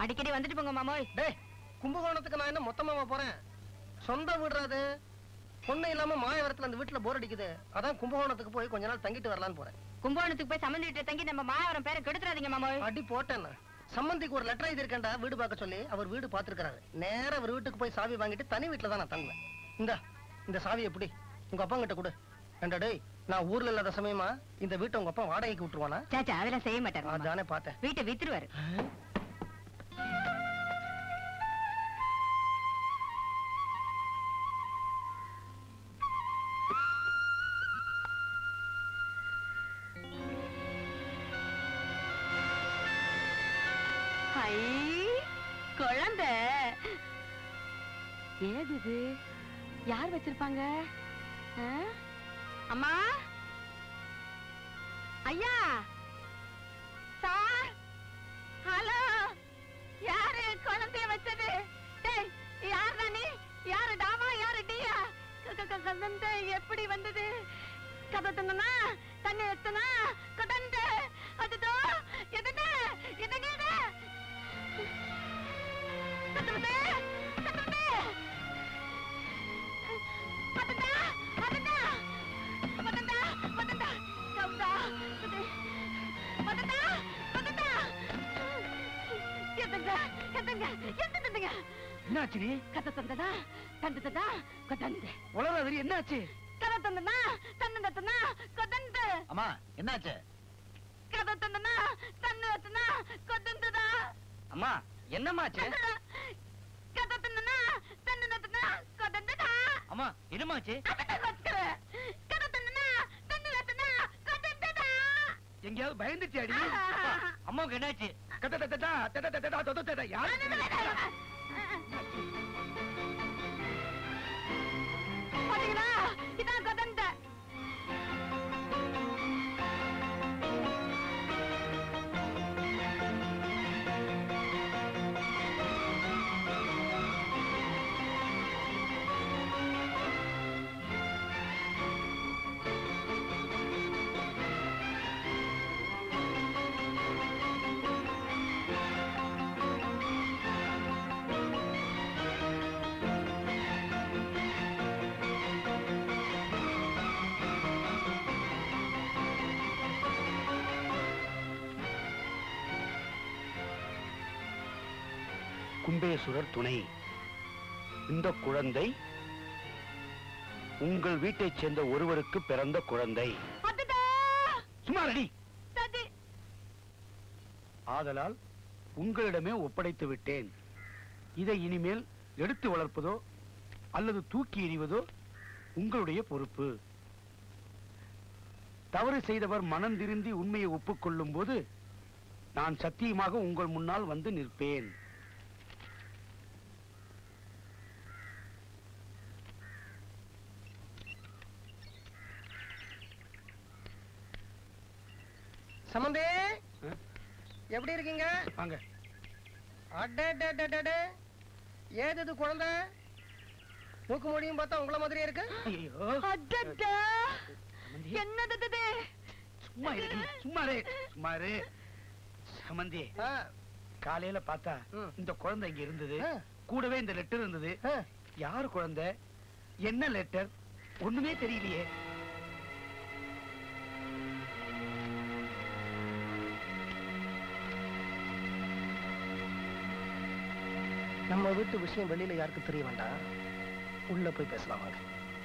அடிக்கடி வந்துட்டு போங்க மாமோய் டேய் கும்பகோணத்துக்கு நான் என்ன மொத்தமாவா போறேன் சொந்த வீடுறாது பொண்ணு இல்லாம மாயவரத்துல அந்த வீட்டுல போர் அடிக்குது அதான் கும்பகோணத்துக்கு போய் கொஞ்ச நாள் தங்கிட்டு வரலான்னு போறேன் கும்பகோணத்துக்கு போய் சம்மந்தி வீட்டுல தங்கி நம்ம மாயவரம் பேரை கெடுத்துறாதீங்க மாமோய் அடி போட்டேன் நான். சம்மந்திக்கு ஒரு லெட்டர் எழுதிருக்கேன்டா வீடு பார்க்க சொல்லி அவர் வீடு பார்த்திருக்காரு நேரா அவர் வீட்டுக்கு போய் சாவி வாங்கிட்டு தனி வீட்டுல தான் நான் தங்குவேன் இந்த இந்த சாவி எப்படி உங்க அப்பா கிட்ட கொடு ஏண்டா டேய் நான் ஊர்ல இல்லாத சமயமா இந்த வீட்டை உங்க அப்பா வாடகைக்கு விட்டுருவானா சாச்சா அதெல்லாம் செய்ய மாட்டாரு மாமா. அதானே பார்த்தேன் வீட்டை வித்துருவாரு ஐ குழந்தை ஏது இது யார் வச்சிருப்பாங்க ஆ? அம்மா ஐயா சார் ஹலோ யாரு குழந்தைய வச்சது டேய் யார் நீ யாரு டாமா யாரு டியா கதந்த எப்படி வந்தது கதை தந்தனா தண்ணி எத்தனா கதந்த அதுதோ எதுன எதுங்க கதந்தே கதந்தே அதடா அதடா வதந்தா வதந்தா கவுதா வதந்தா வதந்தா எதுங்க எதுங்க எதுங்க என்னாச்சு நீ கதை தந்ததா தந்ததா கதந்து உலகம் என்னாச்சு கதை தந்தனா தந்ததனா கதந்து அம்மா என்னாச்சு கதை தந்தனா தந்ததனா கதந்ததா அம்மா என்னம்மாச்சு கதை தந்தனா தந்ததனா கதந்ததா அம்மா என்னமாச்சு கதை தந்தனா தந்ததனா கதந்ததா எங்கேயாவது பயந்துச்சு அடி அம்மாவுக்கு என்னாச்சு கத்த தத்த தத்த தத்த தத்த தத்த தத்த யாரு பாத்தீங்களா இதான் கதந்த கும்பேசுரர் துணை இந்த குழந்தை உங்கள் வீட்டைச் சேர்ந்த ஒருவருக்கு பிறந்த குழந்தை அதுதா சும்மா ரெடி சதி ஆதலால் உங்களிடமே ஒப்படைத்து விட்டேன் இதை இனிமேல் எடுத்து வளர்ப்பதோ அல்லது தூக்கி எறிவதோ உங்களுடைய பொறுப்பு தவறு செய்தவர் மனம் திருந்தி உண்மையை ஒப்புக்கொள்ளும் போது நான் சத்தியமாக உங்கள் முன்னால் வந்து நிற்பேன் சம்மந்தி ஆ? எப்படி இருக்கீங்க வாங்க அடடடடடே. ஏது இது குழந்தை மூக்கு மொழியும் பார்த்தா உங்கள மாதிரியே இருக்கு ஐயோ அடடா சமந்தி, என்னது இது சும்மா இரு சும்மா இரு சும்மா இரு சமந்தி ஆ, காலையில பார்த்தா ம். இந்த குழந்தை இங்க இருந்தது ஆ, கூடவே இந்த லெட்டர் இருந்தது ஆ. யாரு குழந்தை என்ன லெட்டர் ஒண்ணுமே தெரியலையே நம்ம வீட்டு விஷயம் வெளியில யாருக்கும் தெரிய வேண்டாம் உள்ள போய் பேசலாம் வாங்க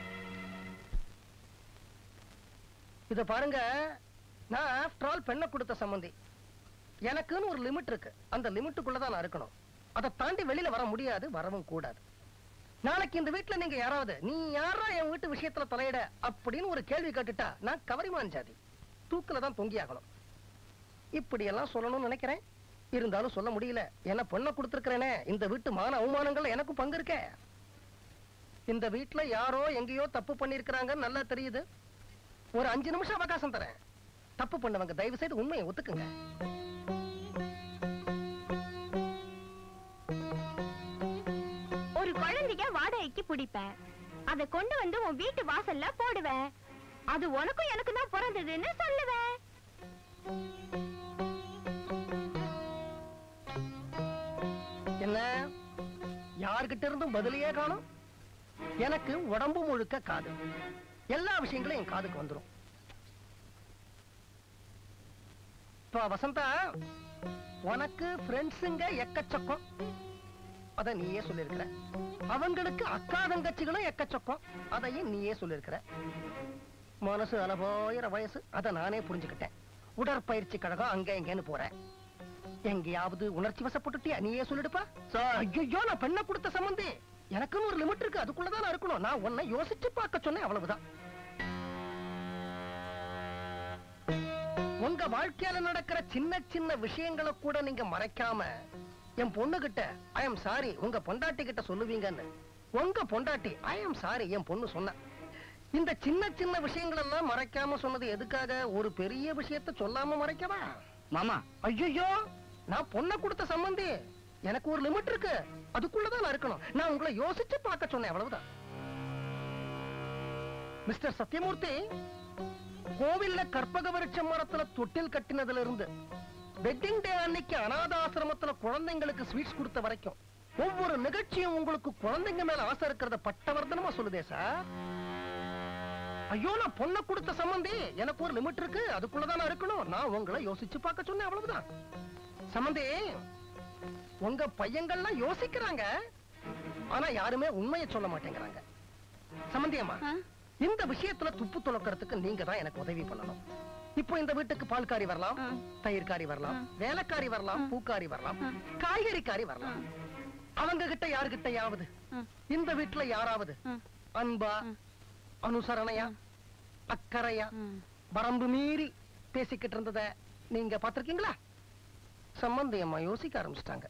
இத பாருங்க நான் ஆஃப்டர் ஆல் பெண்ணை கொடுத்த சம்பந்தி எனக்குன்னு ஒரு லிமிட் இருக்கு அந்த லிமிட்டுக்குள்ள தான் நான் இருக்கணும் அதை தாண்டி வெளியில வர முடியாது வரவும் கூடாது நாளைக்கு இந்த வீட்டுல நீங்க யாராவது நீ யாரா என் வீட்டு விஷயத்துல தலையிட அப்படின்னு ஒரு கேள்வி கேட்டுட்டா நான் கவரிமான் ஜாதி தூக்குல தான் தொங்கி ஆகணும் இப்படி எல்லாம் சொல்லணும்னு நினைக்கிறேன் இருந்தாலும் சொல்ல முடியல என்ன பொண்ணை கொடுத்துருக்கிறேனே இந்த வீட்டு மான அவமானங்கள் எனக்கும் பங்கு இருக்கே இந்த வீட்டுல யாரோ எங்கேயோ தப்பு பண்ணிருக்கிறாங்கன்னு நல்லா தெரியுது ஒரு அஞ்சு நிமிஷம் அவகாசம் தரேன் தப்பு பண்ணவங்க தயவு செய்து உண்மையை ஒத்துக்குங்க ஒரு குழந்தைய வாடகைக்கு பிடிப்பேன் அத கொண்டு வந்து உன் வீட்டு வாசல்ல போடுவேன் அது உனக்கும் எனக்கு தான் பிறந்ததுன்னு சொல்லுவேன் என்ன யார்கிட்ட இருந்தும் பதிலையே காணும் எனக்கு உடம்பு முழுக்க காது எல்லா விஷயங்களும் என் காதுக்கு வந்துரும் இப்ப வசந்தா உனக்கு ஃப்ரெண்ட்ஸுங்க எக்கச்சக்கம் அத நீயே சொல்லிருக்கிற அவங்களுக்கு அக்கா தங்கச்சிகளும் எக்கச்சக்கம் அதையும் நீயே சொல்லிருக்கிற மனசு அலபோயிர வயசு அத நானே புரிஞ்சுக்கிட்டேன் உடற்பயிற்சி கழகம் அங்க எங்கன்னு போறேன் எங்கேயாவது உணர்ச்சி வசப்பட்டுட்டியா நீயே சொல்லிடுப்பா ஐயோ நான் பெண்ணை கொடுத்த சம்பந்தி எனக்குன்னு ஒரு லிமிட் இருக்கு அதுக்குள்ளதான் நான் இருக்கணும் நான் உன்னை யோசிச்சு பார்க்க சொன்னேன் அவ்வளவுதான் உங்க வாழ்க்கையில நடக்கிற சின்ன சின்ன விஷயங்களை கூட நீங்க மறைக்காம என் பொண்ணு கிட்ட ஐ எம் சாரி உங்க பொண்டாட்டி கிட்ட சொல்லுவீங்கன்னு உங்க பொண்டாட்டி ஐ எம் சாரி என் பொண்ணு சொன்ன இந்த சின்ன சின்ன விஷயங்கள் எல்லாம் மறைக்காம சொன்னது எதுக்காக ஒரு பெரிய விஷயத்தை சொல்லாம மறைக்கவா மாமா ஐயோ நான் பொண்ணை கொடுத்த சம்பந்தி எனக்கு ஒரு லிமிட் இருக்கு அதுக்குள்ளதான் நான் இருக்கணும் நான் உங்களை யோசிச்சு பார்க்க சொன்னேன் அவ்வளவுதான் மிஸ்டர் சத்யமூர்த்தி கோவில்ல கற்பக விருட்ச மரத்துல தொட்டில் கட்டினதுல இருந்து வெட்டிங் டே அன்னைக்கு அனாதாசிரமத்துல குழந்தைங்களுக்கு ஸ்வீட்ஸ் கொடுத்த வரைக்கும் ஒவ்வொரு நிகழ்ச்சியும் உங்களுக்கு குழந்தைங்க மேல ஆசை இருக்கிறத பட்டவர்தனமா சொல்லுதே சார் ஐயோ நான் பொண்ணை கொடுத்த சம்பந்தி எனக்கு ஒரு லிமிட் இருக்கு அதுக்குள்ளதான் நான் இருக்கணும் நான் உங்களை யோசிச்சு பார்க்க சொன்னேன் அவ்வளவுதான் சம்பந்தி உங்க பையங்கள்லாம் யோசிக்கிறாங்க ஆனா யாருமே உண்மையை சொல்ல மாட்டேங்கிறாங்க சம்பந்தியம்மா ஆ? இந்த விஷயத்துல துப்பு துளக்கறதுக்கு நீங்க தான் எனக்கு உதவி பண்ணணும் இப்போ இந்த வீட்டுக்கு பால்காரி வரலாம் ஆ. தயிர்காரி வரலாம் ஆ. வேலைக்காரி வரலாம் பூக்காரி வரலாம் ஆ. காய்கறிக்காரி வரலாம் அவங்க கிட்ட யாருகிட்டயாவது ஆ. இந்த வீட்டுல யாராவது ஆ. அன்பா ஆ. அனுசரணையா அக்கறையா ம். வரம்பு மீறி பேசிக்கிட்டு இருந்தத நீங்க பாத்திருக்கீங்களா சம்பந்தி அம்மா யோசிக்க ஆரம்பிச்சிட்டாங்க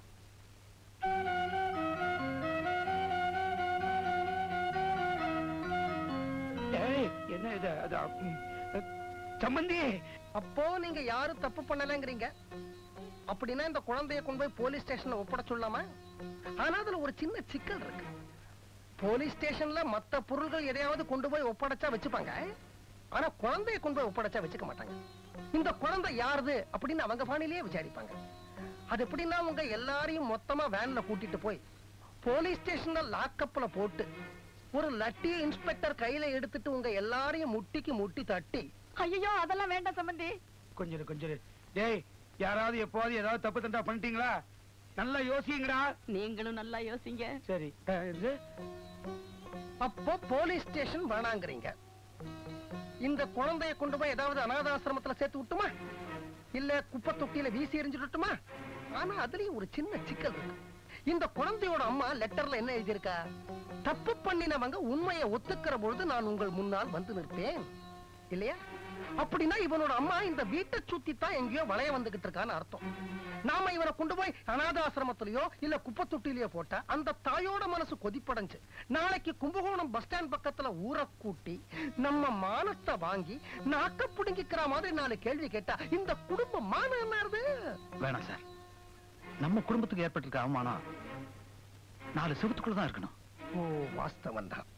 ஏய் என்ன இது அது, ம், சம்பந்தி அப்போ நீங்க யாரும் தப்பு பண்ணலங்கிறீங்க அப்படின்னா இந்த குழந்தைய கொண்டு போய் போலீஸ் ஸ்டேஷன்ல ஒப்பட சொல்லாமா ஆனா அதுல ஒரு சின்ன சிக்கல் இருக்கு போலீஸ் ஸ்டேஷன்ல மத்த பொருள்கள் எதையாவது கொண்டு போய் ஒப்படைச்சா வச்சுப்பாங்க ஆனா குழந்தைய கொண்டு போய் ஒப்படைச்சா வச்சுக்க மாட்டாங்க இந்த குழந்தை யாருது அப்படின்னு அவங்க பாணிலேயே விசாரிப்பாங்க அது எப்படின்னா உங்க எல்லாரையும் மொத்தமா வேன்ல கூட்டிட்டு போய் போலீஸ் ஸ்டேஷன்ல லாக்கப்ல போட்டு ஒரு லட்டிய இன்ஸ்பெக்டர் கையில எடுத்துட்டு உங்க எல்லாரையும் முட்டிக்கு முட்டி தட்டி ஐயோ அதெல்லாம் வேண்டாம் சம்பந்தி கொஞ்சம் இரு, கொஞ்சம் இரு. டேய் யாராவது எப்போது ஏதாவது தப்பு தண்டா பண்ணிட்டீங்களா நல்லா யோசிங்கடா நீங்களும் நல்லா யோசிங்க சரி அஹ், இது அப்போ போலீஸ் ஸ்டேஷன் வேணாங்கிறீங்க இந்த குழந்தைய கொண்டு போய் ஏதாவது அனாதாசிரமத்துல சேர்த்து விட்டுமா இல்ல குப்பை தொட்டியில வீசி எறிஞ்சிடட்டுமா ஆனா அதுலயும் ஒரு சின்ன சிக்கல் இருக்கு இந்த குழந்தையோட அம்மா லெட்டர்ல என்ன எழுதியிருக்கா தப்பு பண்ணினவங்க உண்மையை ஒத்துக்கிற பொழுது நான் உங்கள் முன்னால் வந்து நிற்பேன் இல்லையா அப்படின்னா இவனோட அம்மா இந்த வீட்டை சுத்தி தான் எங்கேயோ வளைய வந்துகிட்டு இருக்கான்னு அர்த்தம் நாம இவனை கொண்டு போய் அனாதாசிரமத்திலயோ இல்ல குப்பை தொட்டிலையோ போட்டா அந்த தாயோட மனசு கொதிப்படைஞ்சு நாளைக்கு கும்பகோணம் பஸ் ஸ்டாண்ட் பக்கத்துல ஊரை கூட்டி நம்ம மானத்தை வாங்கி நாக்க புடுங்கிக்கிற மாதிரி நாலு கேள்வி கேட்டா இந்த குடும்ப மானம் என்ன ஆறுது? வேணாம் சார் நம்ம குடும்பத்துக்கு ஏற்பட்டிருக்க அவமானம் நாலு செவத்துக்குள்ள தான் இருக்கணும் ஓ வாஸ்தவம் தான்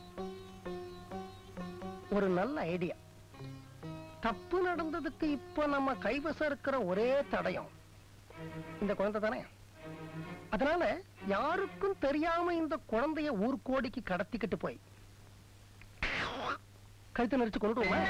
ஒரு நல்ல ஐடியா தப்பு நடந்ததுக்கு இப்ப நம்ம கைவசம் இருக்கிற ஒரே தடயம் இந்த குழந்தை தானே அதனால யாருக்கும் தெரியாம இந்த குழந்தைய ஊர்கோடிக்கு கடத்திக்கிட்டு போய் கழுத்து நெரிச்சு கொண்டுடுவோமா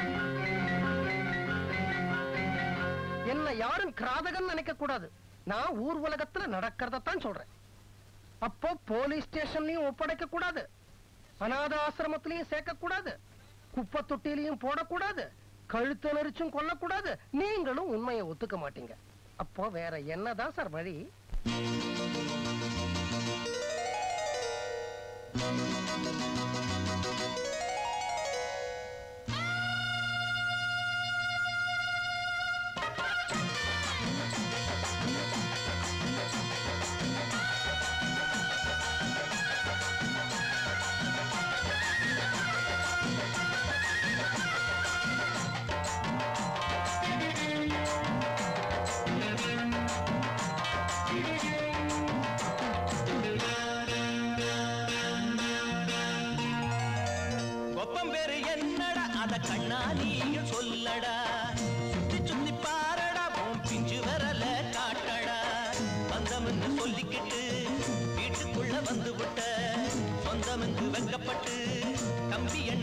என்ன யாரும் கிராதகன் நினைக்க கூடாது நான் ஊர் உலகத்துல நடக்கிறதான் சொல்றேன் அப்போ போலீஸ் ஸ்டேஷன்லயும் ஒப்படைக்க கூடாது அநாத ஆசிரமத்திலையும் சேர்க்க கூடாது குப்பை தொட்டிலையும் போடக்கூடாது கழுத்து நெரிச்சும் கொல்லக்கூடாது நீங்களும் உண்மையை ஒத்துக்க மாட்டீங்க அப்போ வேற என்னதான் சார் வழி கொப்பம் பேரு என்னடா அத கண்ணா நீயும் சொல்லடா சுத்தி சுத்தி பாரடா உன் பிஞ்சு வரல காட்டடா பந்தம்னு சொல்லிக்கிட்டு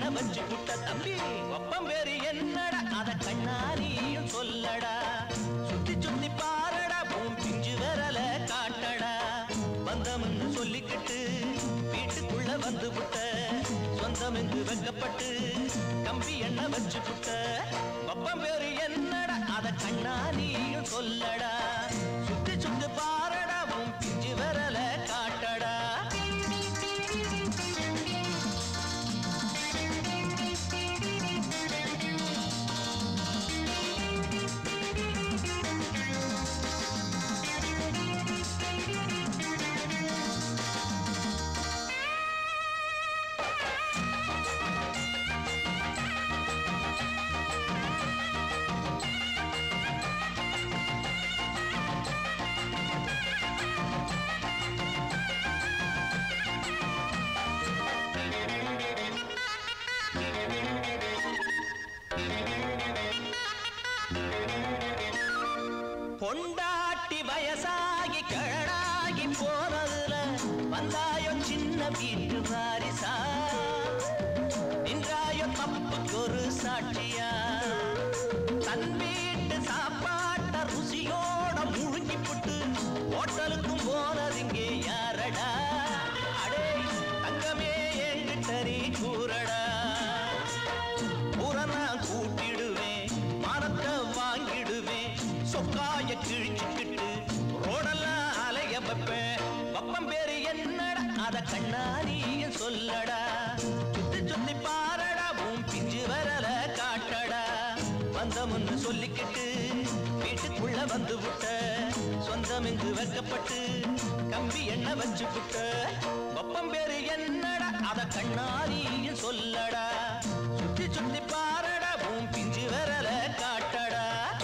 எண்ணெய் வச்சு புட்ட தம்பி ஒப்பம் பேரு என்னடா அத கண்ணாரியும் சொல்லடா சுத்தி சுத்தி பாரடா பூம் பிஞ்சு விரல காட்டடா வந்தம்னு சொல்லிக்கிட்டு வீட்டுக்குள்ள வந்து புட்ட சொந்தம் என்று வெக்கப்பட்டு கம்பி எண்ணெய் வச்சு புட்ட ஒப்பம் பேரு என்னடா அத கண்ணாரியும் சொல்லடா சுத்தி சுத்தி பாரடா பூம் பிஞ்சு விரல காட்டடா பொண்டாட்டி வயசாகி கழடாகி போனதுல வந்தாயோ சின்ன வீட்டு வாரிசா நின்றாயோ தப்புக்கு ஒரு சாட்சியா தன் வீட்டு சாப்பாட்ட ருசியோட முழுங்கி புட்டு ஹோட்டலுக்கும் போனதிங்கே யாரடா அடே தங்கமே என்கிட்ட நீ கூறடா புறனா கூட்டிடுவேன் மரத்தை வாங்கிடுவேன் சொக்காய கிழிச்சுக்கிட்டு ரோடெல்லாம் அலைய வைப்பேன் பப்பம் பேரு என்னடா அத கண்ணாரியும் சொல்லடா சுத்தி சுத்தி பாரடா உன் பிஞ்சு வரல காட்டடா வந்தமுன்னு சொல்லிக்கிட்டு வீட்டுக்குள்ள வந்து விட்ட சொந்தம் இங்கு வைக்கப்பட்டு கம்பி எண்ணெய் வச்சு புட்ட பப்பம் பேரு என்னடா அத கண்ணாரியும் சொல்லடா சுத்தி சுத்தி பாரடா உன் பிஞ்சு வரல காட்டடா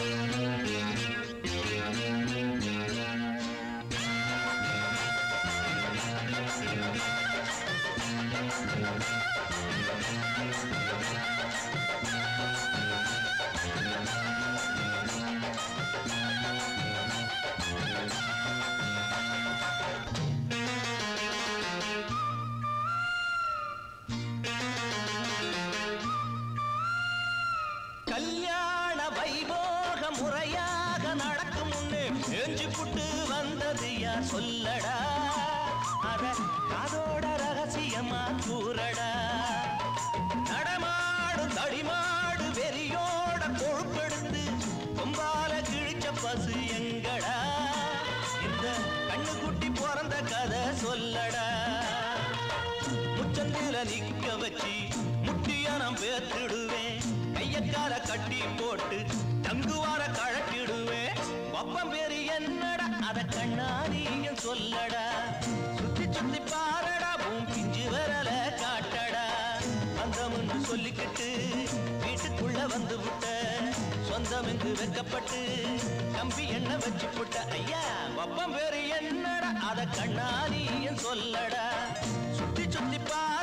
கல்யாண வைபோக முறையாக நடக்கும் முன்னே ஏஞ்சு புட்டு வந்தது யார் சொல்லடா அத காதோட ரகசியமா கூறடா நடமாடு தடிமாடு வெறியோட கொழுப்பெடுத்து கொம்பால கிழிச்ச பசு எங்கடா இந்த கண்ணுக்குட்டி பிறந்த கதை சொல்லடா முச்சந்தில நிக்க வச்சு முட்டிய நான் பேத்திடுவேன் கையக்கால கட்டி போட்டு தங்குவார கழட்டிடுவேன் ஒப்பம் பேரு என்னடா அத கண்ணாரியும் சொல்லடா சுத்தி சுத்தி பாரடா உன் பிஞ்சு வரல காட்டடா வந்தமுன்னு சொல்லிக்கிட்டு வீட்டுக்குள்ள வந்து விட்ட சொந்தம் இங்கு வைக்கப்பட்டு கம்பி எண்ணெய் வச்சு புட்ட ஐயா ஒப்பம் பேரு என்னடா அத கண்ணாரியும் சொல்லடா சுத்தி சுத்தி பாரு